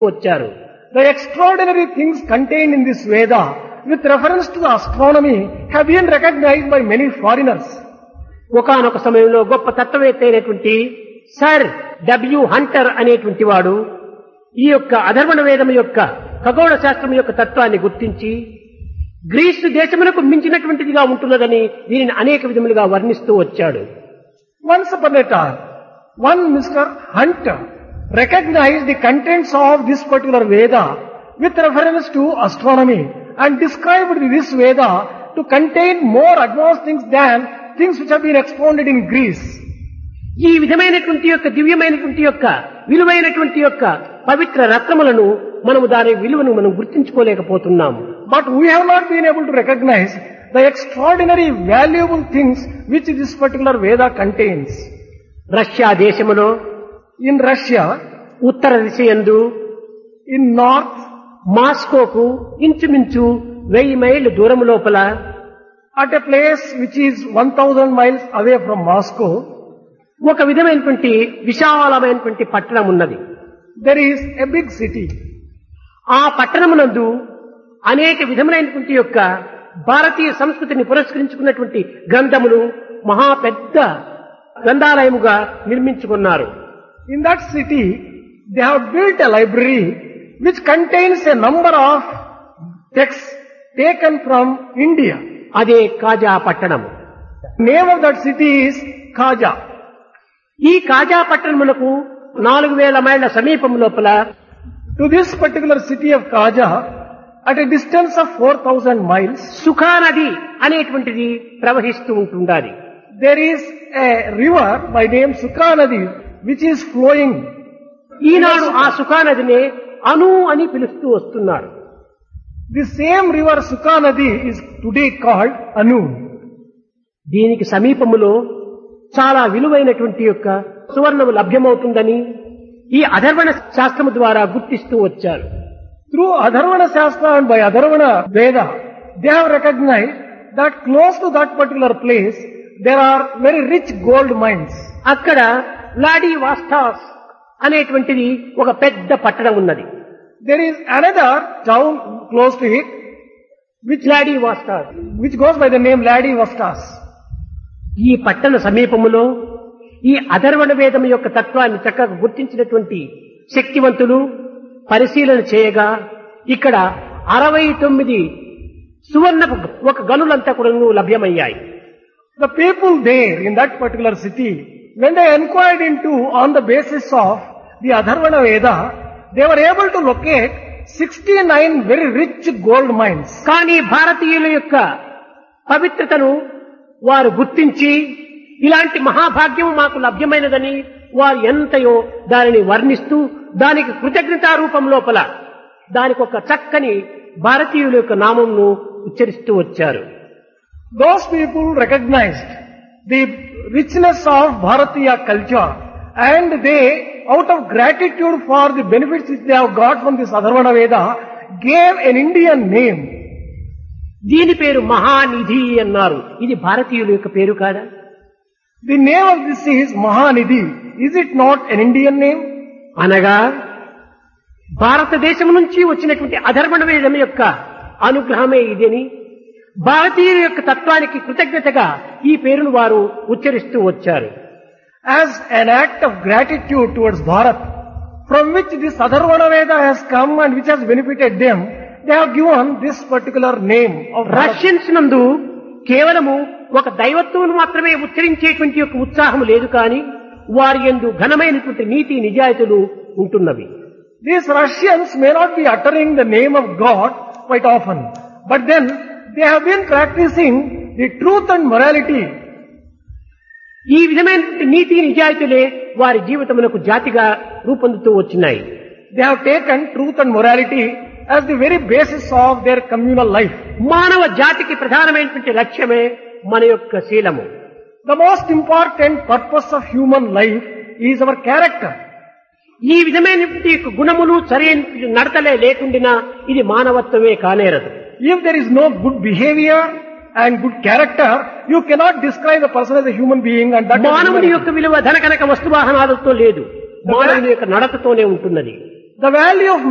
వచ్చారు The extraordinary things contained in this Veda with reference to the astronomy have been recognized by many foreigners. ఒకనొక సమయంలో గొప్ప తత్వవేత్త అయినటువంటి సర్ డబ్ల్యూ హంటర్ అనేటువంటి వాడు ఈ యొక్క అధర్వణ వేదం యొక్క ఖగోళ శాస్త్రం యొక్క తత్వాన్ని గుర్తించి గ్రీసు దేశమునకు మించినటువంటిదిగా ఉంటున్నదని దీనిని అనేక విధములుగా వర్ణిస్తూ వచ్చాడు Once upon a time, one Mr. Hunter recognized the contents of this particular Veda with reference to astronomy and described this Veda to contain more advanced things than things which have been expounded in Greece. ఈ విధమైనటువంటి యొక్క దివ్యమైనటువంటి యొక్క విలువైనటువంటి యొక్క పవిత్ర రత్నములను మనము దాని విలువను మనం గుర్తించుకోలేకపోతున్నాము But we have not been able to recognize the extraordinary valuable things which this particular Veda contains. Russia దేశములో In Russia, ఉత్తర దిశయందు in north, మాస్కోకు ఇంచుమించు వెయ్యి మైళ్ళు దూరం లోపల at a place which is 1000 miles away from Moscow, ఒక విధమైనటువంటి విశాలమైనటువంటి పట్టణం ఉన్నది there is a big city. ఆ పట్టణమునందు అనేక విధములైనటువంటి యొక్క భారతీయ సంస్కృతిని పురస్కరించుకున్నటువంటి గ్రంథములు మహా పెద్ద గ్రంథాలయముగా నిర్మించుకున్నారు In that city, they have built a library which contains a number of texts taken from India. అదే కాజా పట్టణం Name of that city is Khaja. ఈ కాజా పట్టణములకు నాలుగు వేల మైళ్ళ సమీపం లోపల To this particular city of Khaja, at a distance of 4000 miles, సుఖా నది అనేటువంటిది ప్రవహిస్తూ ఉంటుండాలి there is a river by name Sukha Nadi which is flowing. ఈనాడు ఆ సుఖా నదినే అను అని పిలుస్తూ వస్తున్నారు The same river Sukha Nadi is today called Anu. దీనికి సమీపములో చాలా విలువైనటువంటి యొక్క సువర్ణము లభ్యమవుతుందని ఈ అధర్వణ శాస్త్రము ద్వారా గుర్తిస్తూ వచ్చారు Through Adharvana Shastra and by Adharvana Veda, they have recognized that close to that particular place, there are very rich gold mines. అక్కడ లాడీ వాస్టాస్ అనేటువంటిది ఒక పెద్ద పట్టణం ఉన్నది There is another town close to it, which, లాడీ వాస్టాస్ which goes by the name Ladi Vastas. ఈ పట్టణ సమీపములో ఈ అధర్వణ వేదం యొక్క తత్వాన్ని చక్కగా గుర్తించినటువంటి శక్తివంతులు పరిశీలన చేయగా ఇక్కడ అరవై తొమ్మిది సువర్ణపు ఒక గనులంతా కూడా లభ్యమయ్యాయి The people there in that particular city, when they inquired into on the basis of the Adharvana Veda, they were able to locate 69 very rich gold mines. కానీ భారతీయుల యొక్క పవిత్రతను వారు గుర్తించి ఇలాంటి మహాభాగ్యం మాకు లభ్యమైనదని వారు ఎంతయో దానిని వర్ణిస్తూ దానికి కృతజ్ఞతా రూపం లోపల దానికి ఒక చక్కని భారతీయుల యొక్క నామంను ఉచ్చరిస్తూ వచ్చారు Those people recognized the richness of Bharatiya culture and they, out of gratitude for the benefits which they have got from this Adharvana Veda, gave an Indian name. దీని పేరు మహానిధి అన్నారు ఇది భారతీయుల యొక్క పేరు కాదా The name of this is Mahanidhi. Is it not an Indian name? అనగా భారతదేశం నుంచి వచ్చినటువంటి అధర్మణ వేదం యొక్క అనుగ్రహమే ఇదని భారతీయుల యొక్క తత్వానికి కృతజ్ఞతగా ఈ పేరును వారు ఉచ్చరిస్తూ వచ్చారు As an act of gratitude towards Bharat, from which this Adharvana Veda has come and which has benefited them, they have given this particular name of Bharat. Russians నందు కేవలము ఒక దైవత్వం మాత్రమే ఉచ్చరించేటువంటి యొక్క ఉత్సాహం లేదు కానీ వారి యందు ఘనమైనటువంటి నీతి నిజాయితీలు ఉంటున్నవి These Russians may not be uttering the name of God quite often, but then they have been practicing the truth and morality. ఈ విధమైనటువంటి నీతి నిజాయితీలే వారి జీవితమునకు జాతిగా రూపొందుతూ వచ్చినాయి They have taken truth and morality as the very basis of their communal life. మానవ జాతికి ప్రధానమైనటువంటి లక్ష్యమే మన యొక్క శీలము The most important purpose of human life is our character. ఈ విధమైనటువంటి యొక్క గుణములు సరైన నడతలే లేకుండినా ఇది మానవత్వమే కానేరదు If there is no good behavior and good character, you cannot describe a person as a human being and that is మానవుని human. యొక్క విలువ ధనకనక వస్తువాహనాలతో లేదు మానవుని యొక్క నడతతోనే ఉంటున్నది The value of